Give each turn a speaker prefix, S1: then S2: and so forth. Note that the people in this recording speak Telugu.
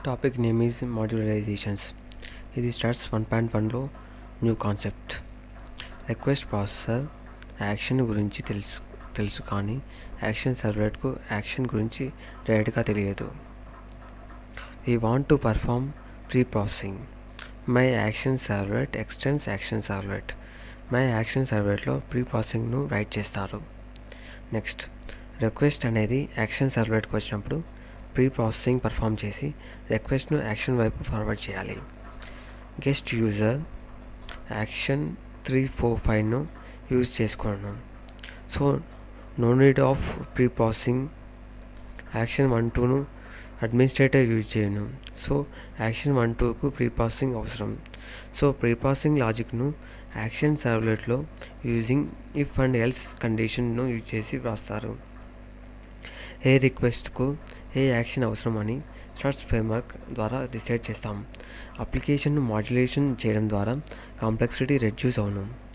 S1: టాపిక్ నేమ్ ఈజ్ మాడ్యులరైజేషన్స్ ఇది స్టార్ట్స్ వన్ పాయింట్ వన్లో new concept request processor action గురించి తెలుసు తెలుసు కానీ యాక్షన్ సర్వెట్కు యాక్షన్ గురించి డైరెక్ట్గా తెలియదు we want to perform pre processing my action servlet extends action servlet my action సర్వెట్లో ప్రీ ప్రాసెసింగ్ను రైట్ చేస్తారు నెక్స్ట్ రిక్వెస్ట్ అనేది యాక్షన్ సర్వెట్కి వచ్చినప్పుడు ప్రీ ప్రాసెసింగ్ పర్ఫామ్ చేసి రిక్వెస్ట్ను యాక్షన్ వైపు ఫార్వర్డ్ చేయాలి guest user action three four ఫైవ్ను యూజ్ చేసుకున్నాను so no need of pre processing action one టూను అడ్మినిస్ట్రేటర్ యూజ్ చేయను సో యాక్షన్ వన్ టూకు ప్రీ ప్రాసెసింగ్ అవసరం సో ప్రీ ప్రాసెసింగ్ లాజిక్ను action సర్వ్లెట్లో using if and else కండిషన్ను యూజ్ చేసి వ్రాస్తారు ఏ రిక్వెస్ట్కు ఏ యాక్షన్ అవసరం అని స్టార్ట్స్ ఫ్రేమ్వర్క్ ద్వారా డిసైడ్ చేస్తాం అప్లికేషన్ను మాడ్యులేషన్ చేయడం ద్వారా కాంప్లెక్సిటీ రెడ్యూస్ అవును